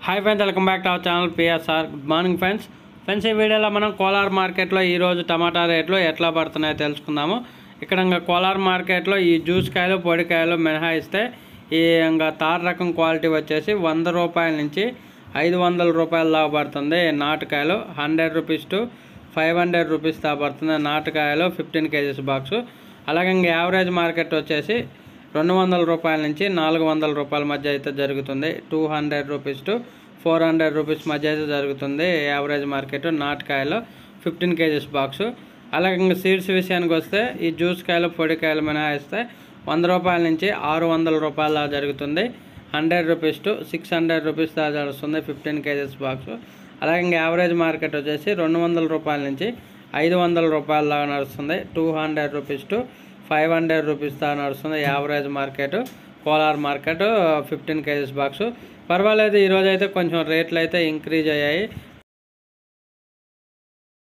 hi friends welcome back to our channel P S R good morning friends friends ఈ వీడియోలో మనం కోలార్ మార్కెట్లో ఈరోజు టమాటా రేట్లు ఎట్లా పడుతున్నాయో తెలుసుకుందాము ఇక్కడ ఇంకా కోలార్ మార్కెట్లో ఈ జ్యూస్ కాయలు పొడికాయలు మినహాయిస్తే ఈ ఇంకా తార్ రకం క్వాలిటీ వచ్చేసి వంద రూపాయల నుంచి ఐదు వందల రూపాయల దాకా పడుతుంది నాటుకాయలు hundred rupees to five hundred rupees దాకా పడుతుంది నాటుకాయలు ఫిఫ్టీన్ కేజీస్ బాక్స్ అలాగే ఇంకా యావరేజ్ మార్కెట్ వచ్చేసి రెండు వందల రూపాయల నుంచి నాలుగు వందల రూపాయల మధ్య అయితే జరుగుతుంది two hundred rupees to four hundred rupees మధ్య అయితే జరుగుతుంది యావరేజ్ మార్కెట్ నాటుకాయలు ఫిఫ్టీన్ కేజీస్ బాక్స్ అలాగే ఇంకా సీడ్స్ విషయానికి వస్తే ఈ జ్యూస్ కాయలు పొడికాయలు మినహాయిస్తే వంద రూపాయల నుంచి ఆరు వందల రూపాయల దాకా జరుగుతుంది hundred rupees to six hundred rupees దాకా జరుగుతుంది ఫిఫ్టీన్ కేజీస్ బాక్స్ అలాగే ఇంకా యావరేజ్ మార్కెట్ వచ్చేసి రెండు వందల రూపాయల నుంచి ఐదు వందల రూపాయల దాకా నడుస్తుంది two hundred rupees to five hundred rupees దాకా నడుస్తుంది average market Kolar market fifteen kgs box పర్వాలేదు ఈరోజు అయితే కొంచెం రేట్లు అయితే ఇంక్రీజ్ అయ్యాయి